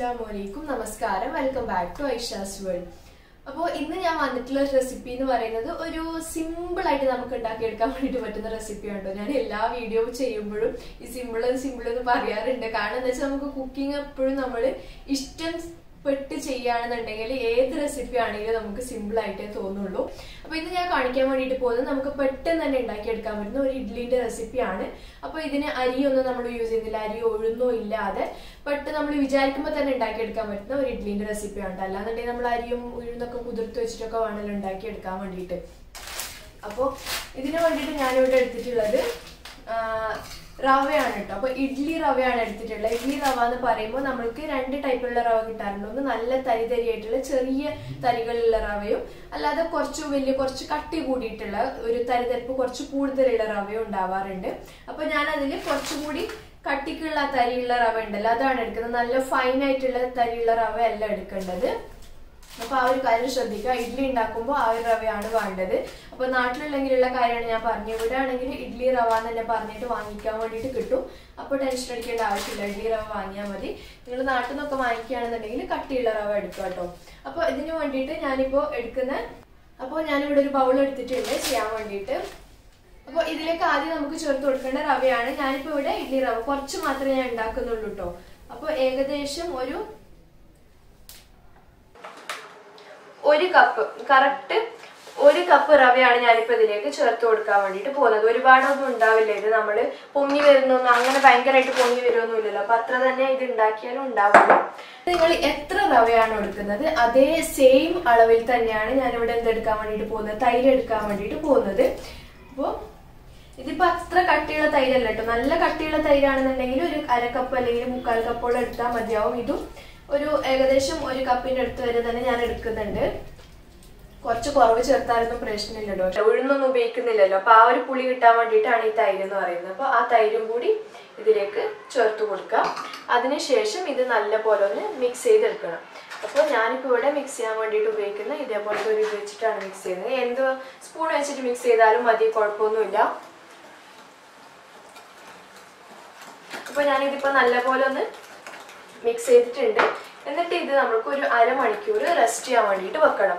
അസ്സാമലൈക്കും നമസ്കാരം welcome back to Aisha's world അപ്പോൾ ഇന്ന് ഞാൻ വന്നിട്ടുള്ള റെസിപ്പി എന്ന് പറയുന്നത് ഒരു സിമ്പിൾ ആയിട്ട് നമുക്ക് ഉണ്ടാക്കിയെടുക്കാൻ വേണ്ടിയിട്ട് പറ്റുന്ന റെസിപ്പിയാണ് കേട്ടോ ഞാൻ എല്ലാ വീഡിയോ ചെയ്യുമ്പോഴും ഈ സിമ്പിൾ സിമ്പിൾ എന്ന് പറയാറുണ്ട് കാരണം എന്താ വെച്ചാൽ നമുക്ക് കുക്കിംഗ് എപ്പോഴും നമ്മൾ ഇഷ്ടം പെട്ട് ചെയ്യുകയാണെന്നുണ്ടെങ്കിൽ ഏത് റെസിപ്പി ആണെങ്കിലും നമുക്ക് സിമ്പിൾ ആയിട്ടേ തോന്നുള്ളൂ അപ്പൊ ഇന്ന് ഞാൻ കാണിക്കാൻ വേണ്ടിയിട്ട് പോകുന്നത് നമുക്ക് പെട്ടെന്ന് തന്നെ ഉണ്ടാക്കിയെടുക്കാൻ പറ്റുന്ന ഒരു ഇഡ്ലിന്റെ റെസിപ്പിയാണ് അപ്പൊ ഇതിന് അരിയൊന്നും നമ്മൾ യൂസ് ചെയ്യുന്നില്ല അരി ഒഴുന്നോ ഇല്ലാതെ പെട്ടെന്ന് നമ്മൾ വിചാരിക്കുമ്പോൾ തന്നെ ഉണ്ടാക്കിയെടുക്കാൻ പറ്റുന്ന ഒരു ഇഡ്ലിന്റെ റെസിപ്പിയാണ് അല്ലാന്നുണ്ടെങ്കിൽ നമ്മൾ അരിയും ഉഴുന്നൊക്കെ കുതിർത്ത് വെച്ചിട്ടൊക്കെ വേണമല്ലോ ഉണ്ടാക്കിയെടുക്കാൻ വേണ്ടിയിട്ട് അപ്പോൾ ഇതിന് വേണ്ടിയിട്ട് ഞാനിവിടെ എടുത്തിട്ടുള്ളത് ആ, റവയാണ് കേട്ടോ അപ്പൊ ഇഡ്ലി റവയാണ് എടുത്തിട്ടുള്ളത് ഇഡ്ലി റവ എന്ന് പറയുമ്പോൾ നമ്മൾക്ക് രണ്ട് ടൈപ്പിലുള്ള റവ കിട്ടാറുണ്ട് ഒന്ന് നല്ല തരി തരിയായിട്ടുള്ള ചെറിയ തരികളുള്ള റവയും അല്ലാതെ കുറച്ച് വലിയ കുറച്ച് കട്ടി കൂടിയിട്ടുള്ള ഒരു തരിതരിപ്പ് കുറച്ച് കൂടുതലുള്ള റവയും ഉണ്ടാവാറുണ്ട് അപ്പൊ ഞാൻ അതിൽ കുറച്ചുകൂടി കട്ടിക്കുള്ള തരിയുള്ള റവ ഉണ്ടല്ലോ അതാണ് എടുക്കുന്നത് നല്ല ഫൈൻ ആയിട്ടുള്ള തരിയുള്ള റവ അല്ല എടുക്കേണ്ടത് അപ്പൊ ആ ഒരു കാര്യം ശ്രദ്ധിക്കുക ഇഡ്ഡലി ഉണ്ടാക്കുമ്പോൾ ആ ഒരു റവയാണ് വേണ്ടത് അപ്പൊ നാട്ടിലുള്ളെങ്കിലുള്ള കാര്യമാണ് ഞാൻ പറഞ്ഞു ഇവിടെ ആണെങ്കിൽ ഇഡ്ഡലി റവ എന്ന് തന്നെ പറഞ്ഞിട്ട് വാങ്ങിക്കാൻ വേണ്ടിയിട്ട് കിട്ടും അപ്പൊ ടെൻഷൻ അടിക്കേണ്ട ആവശ്യമില്ല ഇഡ്ഡലി റവ വാങ്ങിയാൽ മതി നിങ്ങൾ നാട്ടിൽ നിന്നൊക്കെ വാങ്ങിക്കുകയാണെന്നുണ്ടെങ്കിൽ കട്ടിയുള്ള റവ എടുക്കുക കേട്ടോ അപ്പൊ ഇതിന് വേണ്ടിയിട്ട് ഞാനിപ്പോ എടുക്കുന്ന അപ്പോൾ ഞാനിവിടെ ഒരു ബൗൾ എടുത്തിട്ടുണ്ട് ചെയ്യാൻ വേണ്ടിയിട്ട് അപ്പോൾ ഇതിലേക്ക് ആദ്യം നമുക്ക് ചേർത്ത് കൊടുക്കേണ്ട റവയാണ് ഞാനിപ്പോ ഇവിടെ ഇഡ്ഡലി റവ കുറച്ച് മാത്രമേ ഞാൻ ഉണ്ടാക്കുന്നുള്ളൂ കേട്ടോ അപ്പോൾ ഏകദേശം ഒരു ഒരു കപ്പ് കറക്റ്റ് ഒരു കപ്പ് റവയാണ് ഞാനിപ്പോ ഇതിലേക്ക് ചേർത്ത് കൊടുക്കാൻ വേണ്ടിയിട്ട് പോകുന്നത് ഒരുപാടൊന്നും ഉണ്ടാവില്ല ഇത് നമ്മൾ പൊങ്ങി വരുന്നൊന്നും അങ്ങനെ ഭയങ്കരമായിട്ട് പൊങ്ങി വരുമൊന്നുമില്ലല്ലോ അപ്പൊ അത്ര തന്നെ ഇത് ഉണ്ടാക്കിയാലും ഉണ്ടാവുള്ളൂ നിങ്ങൾ എത്ര റവയാണ് എടുക്കുന്നത് അതേ സെയിം അളവിൽ തന്നെയാണ് ഞാനിവിടെ എന്തെടുക്കാൻ വേണ്ടിയിട്ട് പോകുന്നത് തൈര് എടുക്കാൻ വേണ്ടിയിട്ട് പോകുന്നത് അപ്പോൾ ഇതിപ്പോ അത്ര കട്ടിയുള്ള തൈരല്ല കേട്ടോ നല്ല കട്ടിയുള്ള തൈരാണെന്നുണ്ടെങ്കിൽ ഒരു അര കപ്പ് അല്ലെങ്കിൽ മുക്കാൽ കപ്പോളം എടുത്താൽ മതിയാവും ഇതും ഒരു ഏകദേശം ഒരു കപ്പിന്റെ അടുത്ത് വരെ തന്നെ ഞാൻ എടുക്കുന്നുണ്ട് കുറച്ച് കുറവ് ചേർത്താലൊന്നും പ്രശ്നമില്ലല്ലോ പക്ഷെ ഉഴുന്നൊന്നും ഉപയോഗിക്കുന്നില്ലല്ലോ അപ്പൊ ആ ഒരു പുളി കിട്ടാൻ വേണ്ടിയിട്ടാണ് ഈ തൈര് എന്ന് പറയുന്നത് അപ്പൊ ആ തൈരും കൂടി ഇതിലേക്ക് ചേർത്ത് കൊടുക്കാം അതിനുശേഷം ഇത് നല്ല പോലെ ഒന്ന് മിക്സ് ചെയ്തെടുക്കണം അപ്പോൾ ഞാനിപ്പോൾ ഇവിടെ മിക്സ് ചെയ്യാൻ വേണ്ടിയിട്ട് ഉപയോഗിക്കുന്ന ഇതേപോലത്തെ ഒരു ഇത് വെച്ചിട്ടാണ് മിക്സ് ചെയ്യുന്നത് എന്ത് സ്പൂൺ വെച്ചിട്ട് മിക്സ് ചെയ്താലും മതി കുഴപ്പമൊന്നുമില്ല അപ്പോൾ ഞാനിതിപ്പോൾ നല്ലപോലെ ഒന്ന് മിക്സ് ചെയ്തിട്ടുണ്ട് എന്നിട്ട് ഇത് നമുക്ക് ഒരു അരമണിക്കൂർ റെസ്റ്റ് ചെയ്യാൻ വേണ്ടിയിട്ട് വെക്കണം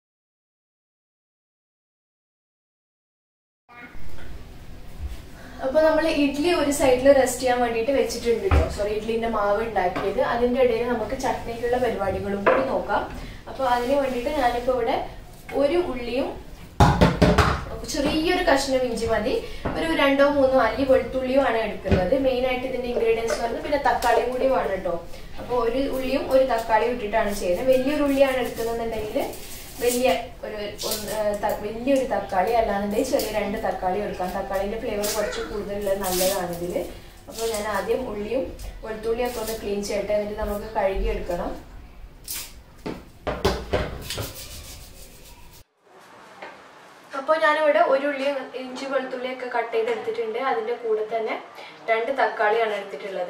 അപ്പൊ നമ്മൾ ഇഡ്ഡലി ഒരു സൈഡിൽ റെസ്റ്റ് ചെയ്യാൻ വേണ്ടിയിട്ട് വെച്ചിട്ടുണ്ട് കേട്ടോ സോറി ഇഡ്ഡലിന്റെ മാവ് ഉണ്ടാക്കിയത് അതിന്റെ ഇടയിൽ നമുക്ക് ചട്നിക്കുള്ള പരിപാടികളും കൂടി നോക്കാം അപ്പൊ അതിന് വേണ്ടിയിട്ട് ഞാനിപ്പോ ഇവിടെ ഒരു ഉള്ളിയും ചെറിയൊരു കഷ്ണം ഇഞ്ചി മതി ഒരു രണ്ടോ മൂന്നോ അല്ലി വെളുത്തുള്ളിയും ആണ് എടുക്കുന്നത് മെയിൻ ആയിട്ട് ഇതിന്റെ ഇൻഗ്രീഡിയൻസ് പറഞ്ഞത് പിന്നെ തക്കാളിയും കൂടി വേണം കേട്ടോ അപ്പോൾ ഒരു ഉള്ളിയും ഒരു തക്കാളിയും ഇട്ടിട്ടാണ് ചെയ്യുന്നത് വലിയൊരു ഉള്ളിയാണ് എടുക്കുന്നതെന്നുണ്ടെങ്കിൽ വലിയ ഒരു ഒന്ന്, ആ, ത- വലിയൊരു തക്കാളി അല്ലാന്നുണ്ടെങ്കിൽ ചെറിയ രണ്ട് തക്കാളി എടുക്കാം തക്കാളിന്റെ ഫ്ലേവർ കുറച്ച് കൂടുതലുള്ളത് നല്ലതാണ് ഇതിൽ അപ്പോൾ ഞാൻ ആദ്യം ഉള്ളിയും വെളുത്തുള്ളിയും ഒക്കെ ഒന്ന് ക്ലീൻ ചെയ്യട്ടെ എന്നിട്ട് നമുക്ക് കഴുകി എടുക്കണം അപ്പോൾ ഞാനിവിടെ ഒരു ഉള്ളി ഇഞ്ചി വെളുത്തുള്ളിയൊക്കെ കട്ട് ചെയ്ത് എടുത്തിട്ടുണ്ട് അതിന്റെ കൂടെ തന്നെ രണ്ട് തക്കാളിയാണ് എടുത്തിട്ടുള്ളത്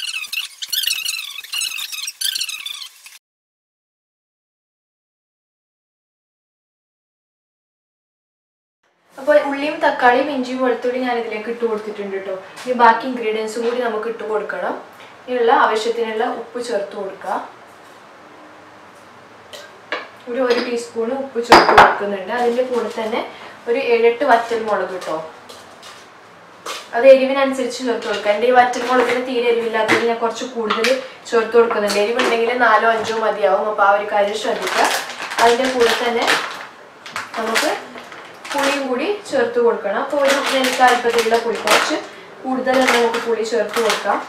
അപ്പോൾ ഉള്ളിയും തക്കാളിയും ഇഞ്ചിയും വെളുത്തുള്ളിയും ഞാൻ ഇതിലേക്ക് ഇട്ട് കൊടുത്തിട്ടുണ്ട് കേട്ടോ ഇനി ബാക്കി ഇൻഗ്രീഡിയൻസും കൂടി നമുക്ക് ഇട്ട് കൊടുക്കണം ഇതിനുള്ള ആവശ്യത്തിനുള്ള ഉപ്പ് ചേർത്ത് കൊടുക്കുക ഒരു ഒരു ടീസ്പൂൺ ഉപ്പ് ചേർത്ത് കൊടുക്കുന്നുണ്ട് അതിൻ്റെ കൂടെ തന്നെ ഒരു ഏഴെട്ട് വറ്റൽ മുളക് കേട്ടോ അത് എരിവിനനുസരിച്ച് ചേർത്ത് കൊടുക്കുക എൻ്റെ ഈ വറ്റൽ മുളകിന് തീരെ എരിവില്ലാത്തത് ഞാൻ കുറച്ച് കൂടുതൽ ചേർത്ത് കൊടുക്കുന്നുണ്ട് എരിവുണ്ടെങ്കിൽ നാലോ അഞ്ചോ മതിയാവും അപ്പോൾ ആ ഒരു കാര്യം ശ്രദ്ധിക്കുക അതിൻ്റെ കൂടെ തന്നെ നമുക്ക് പുളിയും കൂടി ചേർത്ത് കൊടുക്കണം അപ്പോൾ ഒരു നെല്ലിക്കാൽപ്പത്തിലുള്ള പുളി കുറച്ച് കൂടുതൽ തന്നെ നമുക്ക് പുളി ചേർത്ത് കൊടുക്കാം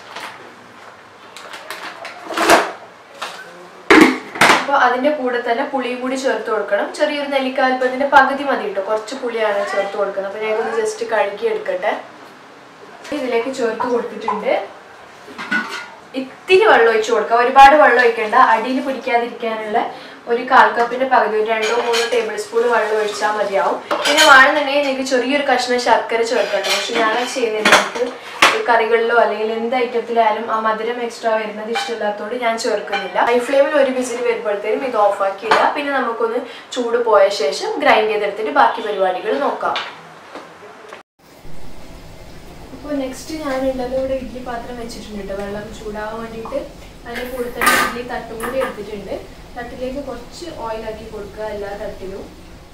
അപ്പോൾ അതിന്റെ കൂടെ തന്നെ പുളിയും കൂടി ചേർത്ത് കൊടുക്കണം ചെറിയൊരു നെല്ലിക്കാൽപ്പത്തിന്റെ പകുതി മതി കേട്ടോ കുറച്ച് പുളിയാണ് ചേർത്ത് കൊടുക്കുന്നത് അപ്പോൾ ഞാൻ ഇതൊന്ന് ജസ്റ്റ് കഴുകി എടുക്കട്ടെ ഇതിലേക്ക് ചേർത്ത് കൊടുത്തിട്ടുണ്ട് ഇത്തിരി വെള്ളം ഒഴിച്ചു കൊടുക്കുക ഒരുപാട് വെള്ളം ഒഴിക്കേണ്ട അടിയിൽ പിടിക്കാതിരിക്കാനുള്ള ഒരു കാൽ കപ്പിന്റെ പകുതി ഒരു രണ്ടോ മൂന്നോ ടേബിൾ സ്പൂൺ വെള്ളം ഒഴിച്ചാൽ മതിയാവും പിന്നെ വേണമെന്നുണ്ടെങ്കിൽ നിങ്ങൾക്ക് ചെറിയൊരു കഷ്ണം ശർക്കര ചേർക്കട്ടെ പക്ഷെ ഞാനത് ചെയ്യുന്നില്ല എനിക്ക് ഈ കറികളിലോ അല്ലെങ്കിൽ എന്ത് ഐറ്റത്തിലായാലും ആ മധുരം എക്സ്ട്രാ വരുന്നത് ഇഷ്ടമില്ലാത്തതുകൊണ്ട് ഞാൻ ചേർക്കുന്നില്ല ഹൈ ഫ്ലെയിമിൽ ഒരു വിസിൽ വരുമ്പോഴത്തേനും ഇത് ഓഫ് ആക്കിയില്ല പിന്നെ നമുക്കൊന്ന് ചൂട് പോയ ശേഷം ഗ്രൈൻഡ് ചെയ്തെടുത്തിട്ട് ബാക്കി പരിപാടികൾ നോക്കാം അപ്പോൾ നെക്സ്റ്റ് ഞാൻ ഉള്ളത് ഇവിടെ ഇഡ്ഡലി പാത്രം വെച്ചിട്ടുണ്ട് കേട്ടോ വെള്ളം ചൂടാവാൻ വേണ്ടിയിട്ട് അതിന് കൂടെ തന്നെ ഇഡ്ഡലി തട്ടും കൂടി എടുത്തിട്ടുണ്ട് തട്ടിലേക്ക് കുറച്ച് ഓയിലാക്കി കൊടുക്കുക എല്ലാ തട്ടിലും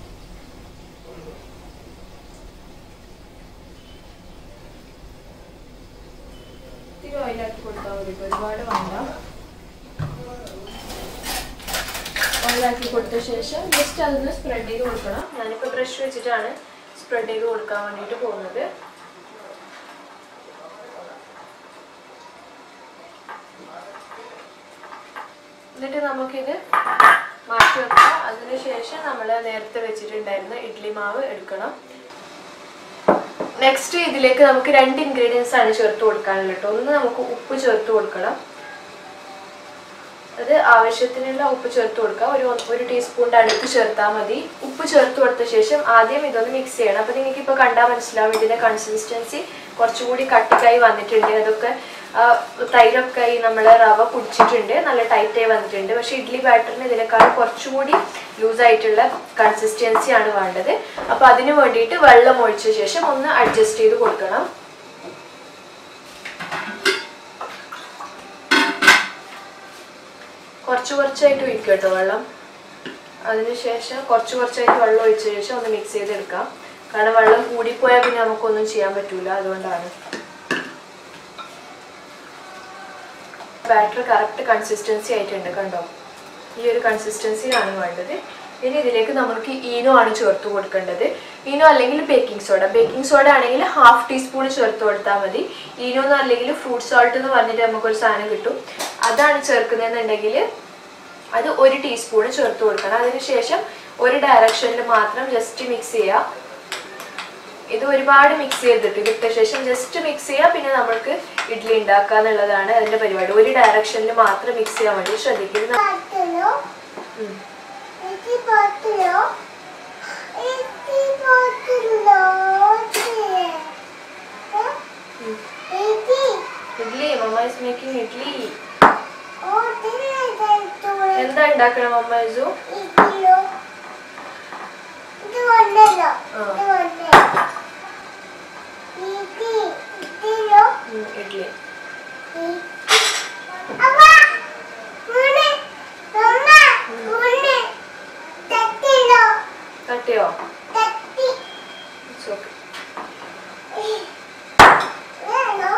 ഇത്തിരി ഓയിലാക്കി കൊടുത്താൽ മതി ഇപ്പൊ ഒരുപാട് വേണ്ട ഓയിലാക്കി കൊടുത്ത ശേഷം ജസ്റ്റ് അതൊന്ന് സ്പ്രെഡ് ചെയ്ത് കൊടുക്കണം ഞാനിപ്പോൾ ബ്രഷ് വെച്ചിട്ടാണ് സ്പ്രെഡ് ചെയ്ത് കൊടുക്കാൻ വേണ്ടിയിട്ട് പോകുന്നത് എന്നിട്ട് നമുക്കിത് മാറ്റി വെക്കാം അതിനുശേഷം നമ്മൾ നേരത്തെ വെച്ചിട്ടുണ്ടായിരുന്ന ഇഡ്ലി മാവ് എടുക്കണം നെക്സ്റ്റ് ഇതിലേക്ക് നമുക്ക് രണ്ട് ഇൻഗ്രീഡിയൻസ് ആണ് ചേർത്ത് കൊടുക്കാനുള്ളത് കേട്ടോ ഒന്ന് നമുക്ക് ഉപ്പ് ചേർത്ത് കൊടുക്കണം അത് ആവശ്യത്തിനുള്ള ഉപ്പ് ചേർത്ത് കൊടുക്കുക ഒരു ഒരു ടീസ്പൂണിൻ്റെ അടുത്ത് ചേർത്താൽ മതി ഉപ്പ് ചേർത്ത് കൊടുത്ത ശേഷം ആദ്യം ഇതൊന്ന് മിക്സ് ചെയ്യണം അപ്പോൾ നിങ്ങൾക്ക് ഇപ്പോൾ കണ്ടാൽ മനസ്സിലാവും ഇതിൻ്റെ കൺസിസ്റ്റൻസി കുറച്ചുകൂടി കട്ടിക്കായി വന്നിട്ടുണ്ട് അതൊക്കെ ആ, തൈരൊക്കെ ഈ നമ്മളെ റവ കുടിച്ചിട്ടുണ്ട് നല്ല ടൈറ്റായി വന്നിട്ടുണ്ട് പക്ഷേ ഇഡ്ഡലി ബാറ്ററിന് ഇതിനേക്കാൾ കുറച്ചുകൂടി ലൂസ് ആയിട്ടുള്ള കൺസിസ്റ്റൻസി ആണ് വേണ്ടത് അപ്പോൾ അതിന് വേണ്ടിയിട്ട് വെള്ളം ഒഴിച്ച ശേഷം ഒന്ന് അഡ്ജസ്റ്റ് ചെയ്ത് കൊടുക്കണം കുറച്ച് കുറച്ചായിട്ട് ഒഴിക്കുക കേട്ടോ വെള്ളം അതിനുശേഷം കുറച്ച് കുറച്ചായിട്ട് വെള്ളം ഒഴിച്ച ശേഷം ഒന്ന് മിക്സ് ചെയ്തെടുക്കാം കാരണം വെള്ളം കൂടിപ്പോയാൽ പിന്നെ നമുക്കൊന്നും ചെയ്യാൻ പറ്റൂല അതുകൊണ്ടാണ് ബാറ്റർ കറക്റ്റ് കൺസിസ്റ്റൻസി ആയിട്ടുണ്ട് കണ്ടോ ഈ ഒരു കൺസിസ്റ്റൻസിയിലാണ് വേണ്ടത് ഇനി ഇതിലേക്ക് നമുക്ക് ഈനോ ആണ് ചേർത്ത് കൊടുക്കേണ്ടത് ഈനോ അല്ലെങ്കിൽ ബേക്കിംഗ് സോഡ ബേക്കിംഗ് സോഡ ആണെങ്കിൽ ഹാഫ് ടീസ്പൂൺ ചേർത്ത് കൊടുത്താൽ മതി ഈനോ എന്ന് അല്ലെങ്കിൽ ഫ്രൂട്ട് സോൾട്ട് എന്ന് പറഞ്ഞിട്ട് നമുക്കൊരു സാധനം കിട്ടും അതാണ് ചേർക്കുന്നതെന്നുണ്ടെങ്കിൽ അത് ഒരു ടീസ്പൂൺ ചേർത്ത് കൊടുക്കണം അതിനുശേഷം ഒരു ഡയറക്ഷനിൽ മാത്രം ജസ്റ്റ് മിക്സ് ചെയ്യുക ഇത് ഒരുപാട് മിക്സ് ചെയ്തിട്ട് ഇട്ട ശേഷം ജസ്റ്റ് മിക്സ് ചെയ്യുക പിന്നെ നമ്മൾക്ക് ഇഡ്ഡലി ഉണ്ടാക്കുക എന്നുള്ളതാണ് അതിന്റെ പരിപാടി ഒരു ഡയറക്ഷനിൽ മാത്രം മിക്സ് ചെയ്യാൻ വേണ്ടി ശ്രദ്ധിക്കുന്നത് Bottle. Um. It's bottle. It's bottle. Um. It's idli mama is making idli Oh, this is എന്താ ഉണ്ടാക്കണം മമ്മ ഇസു ഇതിലോ ഇത് വന്നല്ലോ ആ. ഇത് വന്നല്ലോ ഇത് ഇതിലോ ഉം, ഇഡ്ഡലി അമ്മ മുന്നെ അമ്മ മുന്നെ തട്ടിലോ തട്ടിയോ തട്ടി It's okay. വേണോ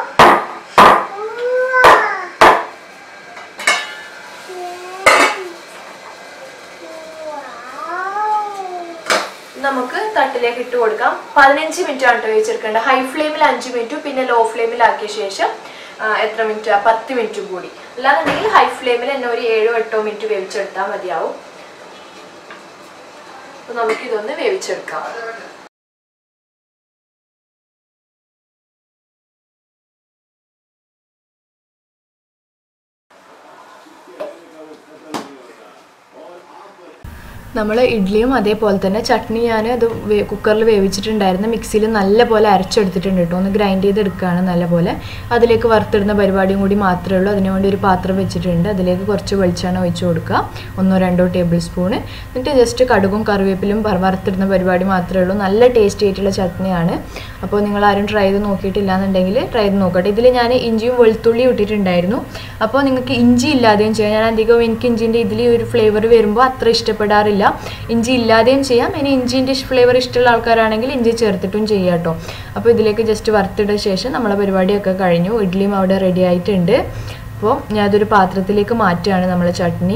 നമുക്ക് തട്ടിലേക്ക് ഇട്ട് കൊടുക്കാം പതിനഞ്ച് മിനിറ്റ് ആണ് കേട്ടോ വേവിച്ചെടുക്കേണ്ടത് ഹൈ ഫ്ലെയിമിൽ അഞ്ച് മിനിറ്റും പിന്നെ ലോ ഫ്ലെയിമിലാക്കിയ ശേഷം ആ, എത്ര മിനിറ്റ് പത്ത് മിനിറ്റ് കൂടി അല്ലാന്നുണ്ടെങ്കിൽ ഹൈ ഫ്ലെയിമിൽ തന്നെ ഒരു ഏഴോ എട്ടോ മിനിറ്റ് വേവിച്ചെടുത്താൽ മതിയാവും അപ്പൊ നമുക്കിതൊന്ന് വേവിച്ചെടുക്കാം നമ്മൾ ഇഡ്ഡലിയും അതേപോലെ തന്നെ ചട്നി ഞാൻ അത് കുക്കറിൽ വേവിച്ചിട്ടുണ്ടായിരുന്നു മിക്സിയിൽ നല്ലപോലെ അരച്ചെടുത്തിട്ടുണ്ട് കേട്ടോ ഒന്ന് ഗ്രൈൻഡ് ചെയ്തെടുക്കുകയാണ് നല്ലപോലെ അതിലേക്ക് വറുത്തിടുന്ന പരിപാടിയും കൂടി മാത്രമേ ഉള്ളൂ അതിനുവേണ്ടി ഒരു പാത്രം വെച്ചിട്ടുണ്ട് അതിലേക്ക് കുറച്ച് വെളിച്ചെണ്ണ ഒഴിച്ച് കൊടുക്കുക ഒന്നോ രണ്ടോ ടേബിൾ സ്പൂണ് എന്നിട്ട് ജസ്റ്റ് കടുകും കറിവേപ്പിലും വറ- വറുത്തിടുന്ന പരിപാടി മാത്രമേ ഉള്ളൂ നല്ല ടേസ്റ്റി ആയിട്ടുള്ള ചട്നിയാണ് അപ്പോൾ നിങ്ങൾ ആരും ട്രൈ ചെയ്ത് നോക്കിയിട്ടില്ല എന്നുണ്ടെങ്കിൽ ട്രൈ ചെയ്ത് നോക്കട്ടെ ഇതിൽ ഞാൻ ഇഞ്ചിയും വെളുത്തുള്ളിയും ഇട്ടിട്ടുണ്ടായിരുന്നു അപ്പോൾ നിങ്ങൾക്ക് ഇഞ്ചി ഇല്ലാതെയും ചെയ്യാം ഞാൻ അധികം എനിക്ക് ഇഞ്ചിൻ്റെ ഇതിൽ ഒരു ഫ്ലേവർ വരുമ്പോൾ അത്ര ഇഷ്ടപ്പെടാറില്ല ഇഞ്ചി ഇല്ലാതെയും ചെയ്യാം ഇനി ഇഞ്ചിൻ്റെ ഫ്ലേവർ ഇഷ്ടമുള്ള ആൾക്കാരാണെങ്കിൽ ഇഞ്ചി ചേർത്തിട്ടും ചെയ്യാം കേട്ടോ അപ്പോൾ ഇതിലേക്ക് ജസ്റ്റ് വറുത്തിട്ട ശേഷം നമ്മളെ പരിപാടിയൊക്കെ കഴിഞ്ഞു ഇഡ്ഡലിയും അവിടെ റെഡി ആയിട്ടുണ്ട് അപ്പോൾ ഞാൻ അതൊരു പാത്രത്തിലേക്ക് മാറ്റുകയാണ് നമ്മളെ ചട്നി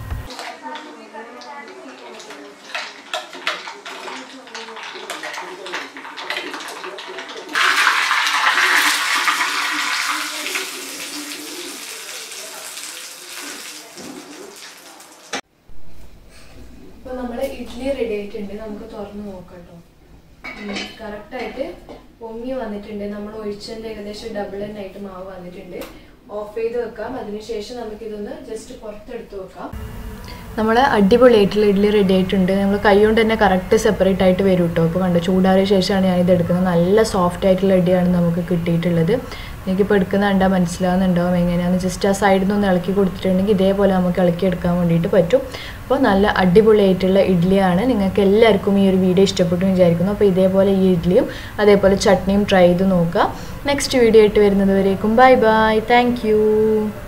ഇപ്പോൾ നമ്മുടെ ഇഡ്ഡലി റെഡി ആയിട്ടുണ്ട് നമുക്ക് തുറന്ന് നോക്കാം കേട്ടോ കറക്റ്റായിട്ട് പൊങ്ങി വന്നിട്ടുണ്ട് നമ്മൾ ഒഴിച്ചതിൻ്റെ ഏകദേശം ഡബിൾ ആയിട്ട് മാവ് വന്നിട്ടുണ്ട് ഓഫ് ചെയ്ത് വെക്കാം അതിനുശേഷം നമുക്കിതൊന്ന് ജസ്റ്റ് പുറത്തെടുത്ത് വെക്കാം നമ്മൾ അടിപൊളിയായിട്ടുള്ള ഇഡ്ഡലി റെഡി ആയിട്ടുണ്ട് നമ്മൾ കൈ കൊണ്ട് തന്നെ കറക്റ്റ് സെപ്പറേറ്റ് ആയിട്ട് വരും കേട്ടോ അപ്പോൾ കണ്ടോ ചൂടാറിയ ശേഷമാണ് ഞാനിത് എടുക്കുന്നത് നല്ല സോഫ്റ്റ് ആയിട്ടുള്ള ഇഡ്ഡലിയാണ് നമുക്ക് കിട്ടിയിട്ടുള്ളത് എനിക്കിപ്പോൾ എടുക്കുന്ന കണ്ടാൽ മനസ്സിലാവുന്നുണ്ടാവും എങ്ങനെയാണെന്ന് ജസ്റ്റ് ആ സൈഡിൽ നിന്ന് ഒന്ന് ഇളക്കി കൊടുത്തിട്ടുണ്ടെങ്കിൽ ഇതേപോലെ നമുക്ക് ഇളക്കി എടുക്കാൻ വേണ്ടിയിട്ട് പറ്റും അപ്പോൾ നല്ല അടിപൊളിയായിട്ടുള്ള ഇഡ്ഡലിയാണ് നിങ്ങൾക്ക് എല്ലാവർക്കും ഈ ഒരു വീഡിയോ ഇഷ്ടപ്പെട്ടു എന്ന് വിചാരിക്കുന്നു അപ്പോൾ ഇതേപോലെ ഈ ഇഡ്ഡലിയും അതേപോലെ ചട്നിയും ട്രൈ ചെയ്ത് നോക്കുക നെക്സ്റ്റ് വീഡിയോ ആയിട്ട് വരുന്നത് വരേക്കും ബൈ ബൈ താങ്ക്